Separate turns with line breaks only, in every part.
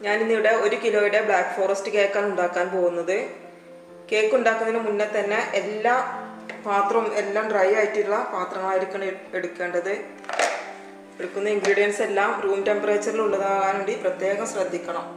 ഞാനിന്നിവിടെ ഒരു കിലോയുടെ ബ്ലാക്ക് ഫോറസ്റ്റ് കേക്കാണ് ഉണ്ടാക്കാൻ പോകുന്നത് കേക്ക് ഉണ്ടാക്കുന്നതിന് മുന്നേ തന്നെ എല്ലാ പാത്രവും എല്ലാം ഡ്രൈ ആയിട്ടുള്ള പാത്രങ്ങളായിരിക്കണം എ- എടുക്കേണ്ടത് എടുക്കുന്ന ഇൻഗ്രീഡിയൻസ് എല്ലാം റൂം ടെമ്പറേച്ചറിൽ ഉള്ളതാകാൻ വേണ്ടി പ്രത്യേകം ശ്രദ്ധിക്കണം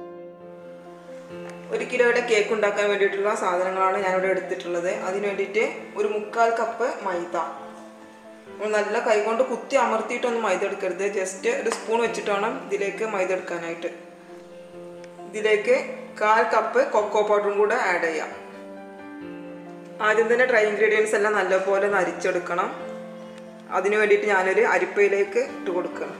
ഒരു കിലോയുടെ കേക്ക് ഉണ്ടാക്കാൻ വേണ്ടിയിട്ടുള്ള സാധനങ്ങളാണ് ഞാനിവിടെ എടുത്തിട്ടുള്ളത് അതിന് വേണ്ടിയിട്ട് ഒരു മുക്കാൽ കപ്പ് മൈദ നമ്മൾ നല്ല കൈകൊണ്ട് കുത്തി അമർത്തിയിട്ടൊന്നും മൈദ എടുക്കരുത് ജസ്റ്റ് ഒരു സ്പൂൺ വെച്ചിട്ട് വേണം ഇതിലേക്ക് മൈദ എടുക്കാനായിട്ട് ഇതിലേക്ക് കാൽ കപ്പ് കൊക്കോ പൗഡറും കൂടെ ആഡ് ചെയ്യാം ആദ്യം തന്നെ ഡ്രൈ ഇൻഗ്രീഡിയൻസ് എല്ലാം നല്ലപോലെ ഒന്ന് അരിച്ചെടുക്കണം അതിന് വേണ്ടിയിട്ട് ഞാനൊരു അരിപ്പയിലേക്ക് ഇട്ട് കൊടുക്കണം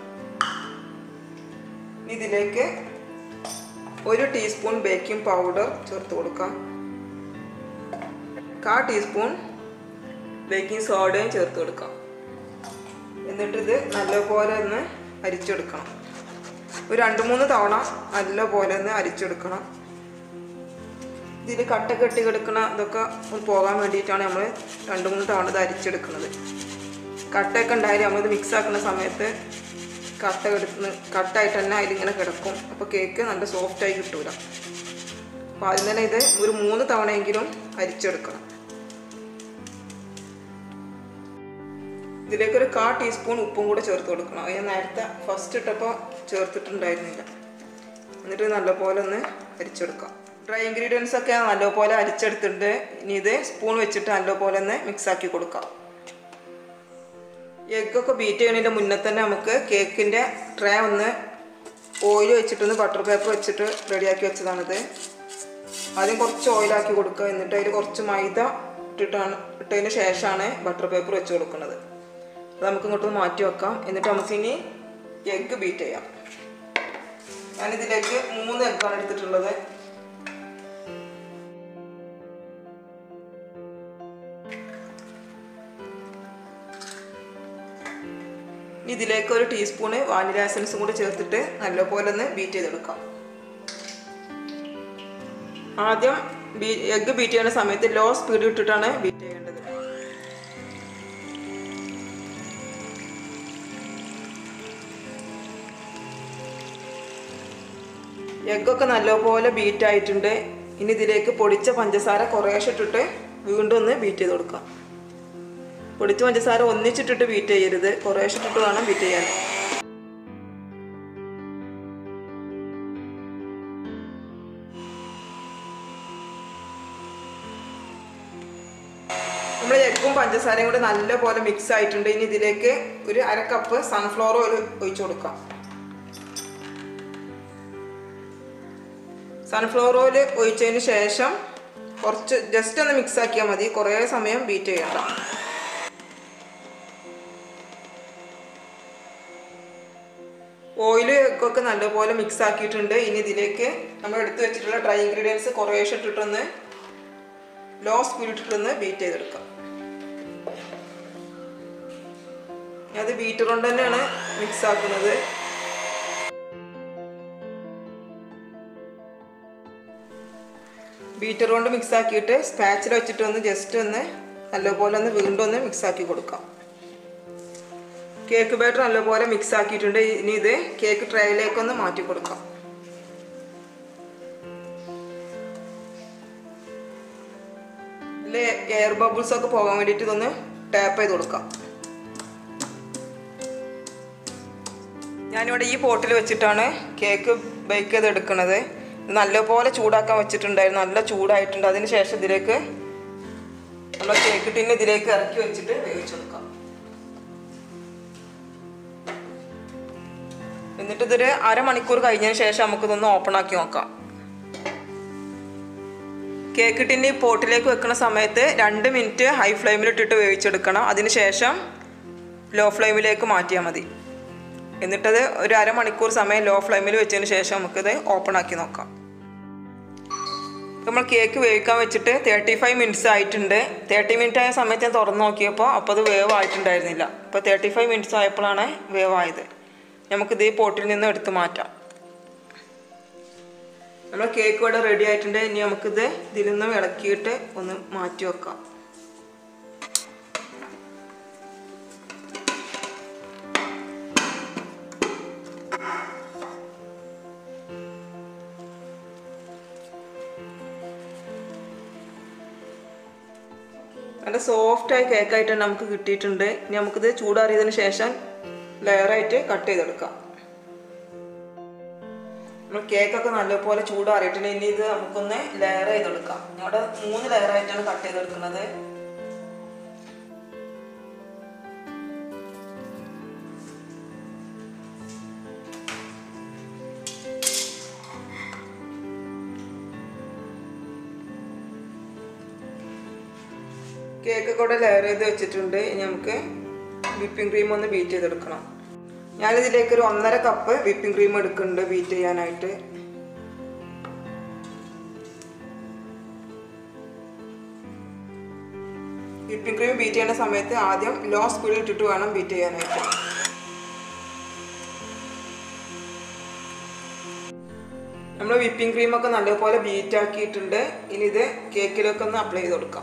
ഇനി ഇതിലേക്ക് ഒരു ടീസ്പൂൺ ബേക്കിംഗ് പൗഡർ ചേർത്ത് കൊടുക്കാം കാ ടീസ്പൂൺ ബേക്കിംഗ് സോഡയും ചേർത്ത് കൊടുക്കാം എന്നിട്ടിത് നല്ലപോലെ ഒന്ന് അരിച്ചെടുക്കണം ഒരു രണ്ട് മൂന്ന് തവണ നല്ലപോലെ ഒന്ന് അരിച്ചെടുക്കണം ഇതിൽ കട്ട കെട്ടി കിടക്കണ ഇതൊക്കെ ഒന്ന് പോകാൻ വേണ്ടിയിട്ടാണ് നമ്മൾ രണ്ട് മൂന്ന് തവണ ഇത് അരിച്ചെടുക്കുന്നത് കട്ടയൊക്കെ ഉണ്ടായാലും നമ്മളിത് മിക്സ് ആക്കുന്ന സമയത്ത് കട്ട കിടക്കുന്ന കട്ടായിട്ട് തന്നെ അതിലിങ്ങനെ കിടക്കും അപ്പോൾ കേക്ക് നല്ല സോഫ്റ്റായി കിട്ടൂല അപ്പോൾ ആദ്യം തന്നെ ഇത് ഒരു മൂന്ന് തവണയെങ്കിലും അരിച്ചെടുക്കണം ഇതിലേക്ക് ഒരു കാ ടീസ്പൂൺ ഉപ്പും കൂടെ ചേർത്ത് കൊടുക്കണം അത് ഞാൻ നേരത്തെ ഫസ്റ്റ് ഇട്ടപ്പോൾ ചേർത്തിട്ടുണ്ടായിരുന്നില്ല എന്നിട്ട് നല്ലപോലെ ഒന്ന് അരിച്ചെടുക്കാം ഡ്രൈ ഇൻഗ്രീഡിയൻസ് ഒക്കെ നല്ലപോലെ അരിച്ചെടുത്തിട്ടുണ്ട് ഇനി ഇത് സ്പൂൺ വെച്ചിട്ട് നല്ലപോലെ ഒന്ന് മിക്സ് ആക്കി കൊടുക്കാം എഗ്ഗൊക്കെ ബീറ്റ് ചെയ്യുന്നതിൻ്റെ മുന്നേ തന്നെ നമുക്ക് കേക്കിൻ്റെ ട്രേ ഒന്ന് ഓയിൽ വെച്ചിട്ടൊന്ന് ബട്ടർ പേപ്പർ വെച്ചിട്ട് റെഡിയാക്കി വെച്ചതാണിത് ആദ്യം കുറച്ച് ഓയിലാക്കി കൊടുക്കുക എന്നിട്ട് അതിൽ കുറച്ച് മൈദ ഇട്ടിട്ടാണ് ഇട്ടതിന് ശേഷമാണ് ബട്ടർ പേപ്പർ വെച്ച് കൊടുക്കുന്നത് അത് നമുക്ക് ഇങ്ങോട്ട് മാറ്റി വെക്കാം എന്നിട്ട് നമുക്കിനി എഗ്ഗ് ബീറ്റ് ചെയ്യാം ഞാനിതിലേക്ക് മൂന്ന് എഗ്ഗാണ് എടുത്തിട്ടുള്ളത് ഇനി ഇതിലേക്ക് ഒരു ടീസ്പൂണ് വാനില എസൻസും കൂടി ചേർത്തിട്ട് നല്ലപോലെ ഒന്ന് ബീറ്റ് ചെയ്തെടുക്കാം ആദ്യം ബീ എഗ്ഗ് ബീറ്റ് ചെയ്യുന്ന സമയത്ത് ലോ സ്പീഡ് ഇട്ടിട്ടാണ് ബീറ്റ് ചെയ്യേണ്ടത് എഗ്ഗൊക്കെ നല്ലപോലെ ബീറ്റ് ആയിട്ടുണ്ട് ഇനി ഇതിലേക്ക് പൊടിച്ച പഞ്ചസാര കുറേശ്ശെ ഇട്ടിട്ട് വീണ്ടും ഒന്ന് ബീറ്റ് ചെയ്ത് കൊടുക്കാം പൊടിച്ച പഞ്ചസാര ഒന്നിച്ചിട്ടിട്ട് ബീറ്റ് ചെയ്യരുത് കുറേശ്ശെ ഇട്ടിട്ട് വേണം ബീറ്റ് ചെയ്യാൻ നമ്മൾ എഗ്ഗും പഞ്ചസാരയും കൂടെ നല്ലപോലെ മിക്സ് ആയിട്ടുണ്ട് ഇനി ഇതിലേക്ക് ഒരു അര കപ്പ് സൺഫ്ലവർ ഓയിൽ ഒഴിച്ചു കൊടുക്കാം സൺഫ്ലവർ ഓയിൽ ഒഴിച്ചതിന് ശേഷം കുറച്ച് ജസ്റ്റ് ഒന്ന് മിക്സ് ആക്കിയാൽ മതി കുറേ സമയം ബീറ്റ് ചെയ്യണ്ട ഓയിൽ ഒക്കെ നല്ലപോലെ മിക്സ് ആക്കിയിട്ടുണ്ട് ഇനി ഇതിലേക്ക് നമ്മൾ എടുത്തു വെച്ചിട്ടുള്ള ഡ്രൈ ഇൻഗ്രീഡിയൻസ് കുറേശ്ശെ ഇട്ടിട്ടൊന്ന് ലോ സ്പീഡ് ഇട്ടിട്ടൊന്ന് ബീറ്റ് ചെയ്തെടുക്കാം അത് ബീറ്റർ കൊണ്ട് തന്നെയാണ് മിക്സ് ആക്കുന്നത് ബീറ്റർ കൊണ്ട് മിക്സ് ആക്കിയിട്ട് സ്പാച്ചിൽ വെച്ചിട്ട് ഒന്ന് ജസ്റ്റ് ഒന്ന് നല്ലപോലെ ഒന്ന് വീണ്ടും ഒന്ന് മിക്സ് ആക്കി കൊടുക്കാം കേക്ക് ബാറ്റർ നല്ലപോലെ മിക്സ് ആക്കിയിട്ടുണ്ട് ഇനി ഇത് കേക്ക് ട്രേയിലേക്കൊന്ന് മാറ്റി കൊടുക്കാം ഇതിൽ എയർ ബബിൾസ് ഒക്കെ പോകാൻ വേണ്ടിയിട്ട് ഇതൊന്ന് ടാപ്പ് ചെയ്ത് കൊടുക്കാം ഞാനിവിടെ ഈ പോട്ടിൽ വെച്ചിട്ടാണ് കേക്ക് ബേക്ക് ചെയ്ത് എടുക്കുന്നത് ഇത് നല്ലപോലെ ചൂടാക്കാൻ വെച്ചിട്ടുണ്ടായിരുന്നു നല്ല ചൂടായിട്ടുണ്ട് അതിന് ശേഷം ഇതിലേക്ക് നമ്മൾ കേക്ക് ടിന്ന് ഇതിലേക്ക് ഇറക്കി വെച്ചിട്ട് വേവിച്ചെടുക്കാം എന്നിട്ട് ഇതൊരു അരമണിക്കൂർ കഴിഞ്ഞതിന് ശേഷം നമുക്കിതൊന്ന് ഓപ്പൺ ആക്കി നോക്കാം കേക്ക് ടിന്ന് ഈ പോട്ടിലേക്ക് വെക്കുന്ന സമയത്ത് രണ്ട് മിനിറ്റ് ഹൈ ഫ്ലെയിമിൽ ഇട്ടിട്ട് വേവിച്ചെടുക്കണം അതിന് ശേഷം ലോ ഫ്ലെയിമിലേക്ക് മാറ്റിയാൽ മതി എന്നിട്ടത് ഒരു അരമണിക്കൂർ സമയം ലോ ഫ്ലെയിമിൽ വെച്ചതിന് ശേഷം നമുക്കിത് ഓപ്പൺ ആക്കി നോക്കാം നമ്മൾ കേക്ക് വേവിക്കാൻ വെച്ചിട്ട് തേർട്ടി ഫൈവ് മിനിറ്റ്സ് ആയിട്ടുണ്ട് തേർട്ടി മിനിറ്റ് ആയ സമയത്ത് ഞാൻ തുറന്ന് നോക്കിയപ്പോൾ അപ്പോൾ അത് വേവ് ആയിട്ടുണ്ടായിരുന്നില്ല അപ്പോൾ തേർട്ടി ഫൈവ് മിനിറ്റ്സ് ആയപ്പോഴാണ് വേവ് ആയത് നമുക്കിത് ഈ പോട്ടിൽ നിന്ന് എടുത്ത് മാറ്റാം നമ്മൾ കേക്ക് ഇവിടെ റെഡി ആയിട്ടുണ്ട് ഇനി നമുക്കിത് ഇതിൽ നിന്ന് ഇളക്കിയിട്ട് ഒന്ന് മാറ്റി വെക്കാം നല്ല സോഫ്റ്റായ കേക്കായിട്ട് നമുക്ക് കിട്ടിയിട്ടുണ്ട് ഇനി നമുക്കിത് ചൂടാറിയതിന് ശേഷം ലെയറായിട്ട് കട്ട് ചെയ്തെടുക്കാം നമ്മൾ കേക്കൊക്കെ നല്ലപോലെ ചൂടാറിയിട്ടുണ്ട് ഇനി ഇത് നമുക്കൊന്ന് ലെയർ ചെയ്തെടുക്കാം ഇവിടെ മൂന്ന് ലെയറായിട്ടാണ് കട്ട് ചെയ്തെടുക്കുന്നത് കേക്ക് കൂടെ ലെയർ ചെയ്ത് വെച്ചിട്ടുണ്ട് ഇനി നമുക്ക് വിപ്പിംഗ് ക്രീം ഒന്ന് ബീറ്റ് ചെയ്തെടുക്കണം ഞാനിതിലേക്ക് ഒരു ഒന്നര കപ്പ് വിപ്പിംഗ് ക്രീം എടുക്കുന്നുണ്ട് ബീറ്റ് ചെയ്യാനായിട്ട് വിപ്പിംഗ് ക്രീം ബീറ്റ് ചെയ്യുന്ന സമയത്ത് ആദ്യം ലോ സ്പീഡിൽ ഇട്ടിട്ട് വേണം ബീറ്റ് ചെയ്യാനായിട്ട് നമ്മൾ വിപ്പിംഗ് ക്രീമൊക്കെ നല്ലപോലെ ബീറ്റ് ആക്കിയിട്ടുണ്ട് ഇനി ഇത് കേക്കിലൊക്കെ ഒന്ന് അപ്ലൈ ചെയ്ത് കൊടുക്കാം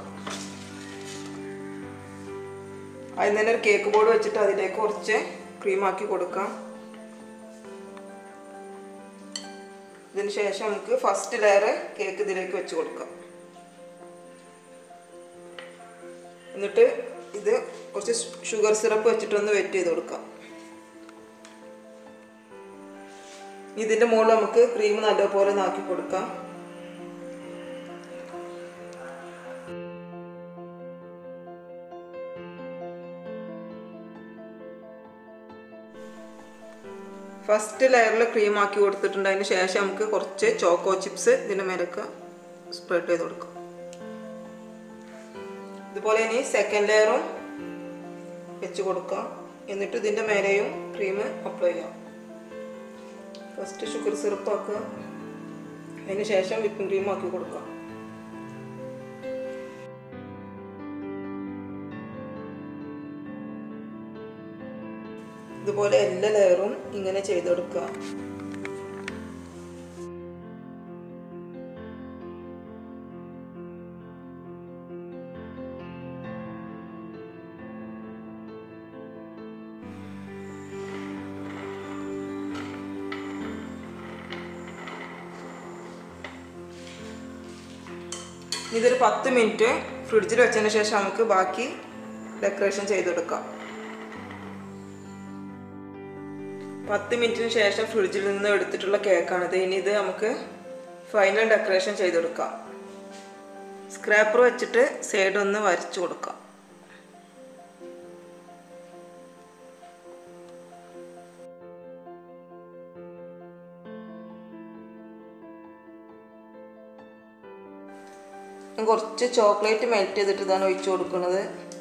അതിന് തന്നെ ഒരു കേക്ക് ബോർഡ് വെച്ചിട്ട് അതിലേക്ക് കുറച്ച് ക്രീമാക്കി കൊടുക്കാം ഇതിന് ശേഷം നമുക്ക് ഫസ്റ്റ് ലെയർ കേക്ക് ഇതിലേക്ക് വെച്ച് കൊടുക്കാം എന്നിട്ട് ഇത് കുറച്ച് ഷുഗർ സിറപ്പ് വെച്ചിട്ടൊന്ന് വെറ്റ് ചെയ്ത് കൊടുക്കാം ഇതിൻ്റെ മുകളിൽ നമുക്ക് ക്രീം നല്ലപോലെ നാക്കി കൊടുക്കാം ഫസ്റ്റ് ലെയറിൽ ക്രീം ആക്കി കൊടുത്തിട്ടുണ്ട് അതിന് ശേഷം നമുക്ക് കുറച്ച് ചോക്കോ ചിപ്സ് ഇതിൻ്റെ മേലൊക്കെ സ്പ്രെഡ് ചെയ്ത് കൊടുക്കാം ഇതുപോലെ ഇനി സെക്കൻഡ് ലെയറും വെച്ച് കൊടുക്കാം എന്നിട്ട് ഇതിൻ്റെ മേലെയും ക്രീം അപ്ലൈ ചെയ്യാം ഫസ്റ്റ് ഷുഗർ സിറപ്പ് ആക്കുക അതിന് ശേഷം വിപ്പിംഗ് ക്രീം ആക്കി കൊടുക്കാം ഇതുപോലെ എല്ലാ ലെയറും ഇങ്ങനെ ചെയ്തെടുക്കുക ഇതൊരു പത്ത് മിനിറ്റ് ഫ്രിഡ്ജിൽ വെച്ചതിന് ശേഷം നമുക്ക് ബാക്കി ഡെക്കറേഷൻ ചെയ്തെടുക്കാം പത്ത് മിനിറ്റിന് ശേഷം ഫ്രിഡ്ജിൽ നിന്ന് എടുത്തിട്ടുള്ള കേക്കാണിത് ഇനി ഇത് നമുക്ക് ഫൈനൽ ഡെക്കറേഷൻ ചെയ്തെടുക്കാം സ്ക്രാപ്പർ വെച്ചിട്ട് സൈഡ് ഒന്ന് വരച്ചു കൊടുക്കാം കുറച്ച് ചോക്ലേറ്റ് മെൽറ്റ് ചെയ്തിട്ട് ഇതാണ് ഒഴിച്ചു കൊടുക്കുന്നത്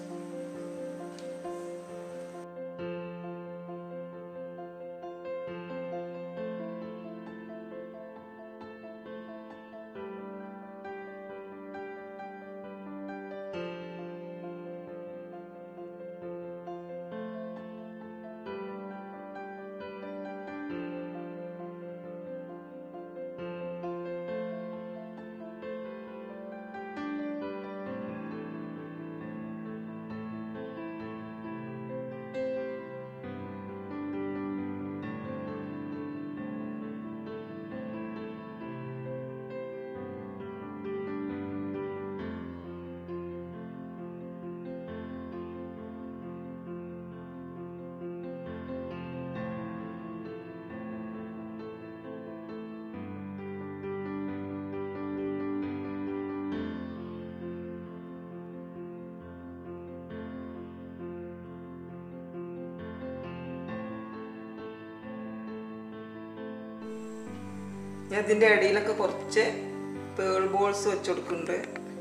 ഞാൻ ഇതിൻ്റെ ഇടയിലൊക്കെ കുറച്ച് പേൾ ബോൾസ് വെച്ച് കൊടുക്കുന്നുണ്ട്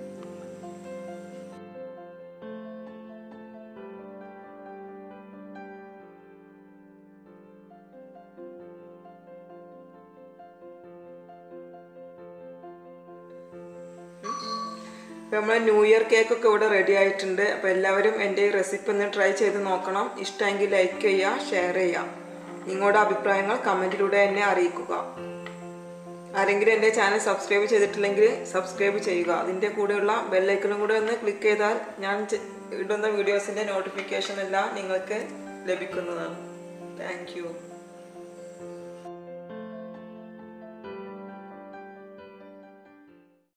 അപ്പോൾ നമ്മൾ ന്യൂ ഇയർ കേക്കൊക്കെ ഇവിടെ റെഡി ആയിട്ടുണ്ട് അപ്പോൾ എല്ലാവരും എൻ്റെ ഈ റെസിപ്പി ഒന്ന് ട്രൈ ചെയ്ത് നോക്കണം ഇഷ്ടമെങ്കിൽ ലൈക്ക് ചെയ്യുക ഷെയർ ചെയ്യുക നിങ്ങളുടെ അഭിപ്രായങ്ങൾ കമൻറ്റിലൂടെ എന്നെ അറിയിക്കുക ആരെങ്കിലും എൻ്റെ ചാനൽ സബ്സ്ക്രൈബ് ചെയ്തിട്ടില്ലെങ്കിൽ സബ്സ്ക്രൈബ് ചെയ്യുക അതിൻ്റെ കൂടെയുള്ള ബെല്ലൈക്കണും കൂടെ ഒന്ന് ക്ലിക്ക് ചെയ്താൽ ഞാൻ ചെ- ഇടുന്ന വീഡിയോസിൻ്റെ നോട്ടിഫിക്കേഷൻ എല്ലാം നിങ്ങൾക്ക് ലഭിക്കുന്നതാണ് താങ്ക്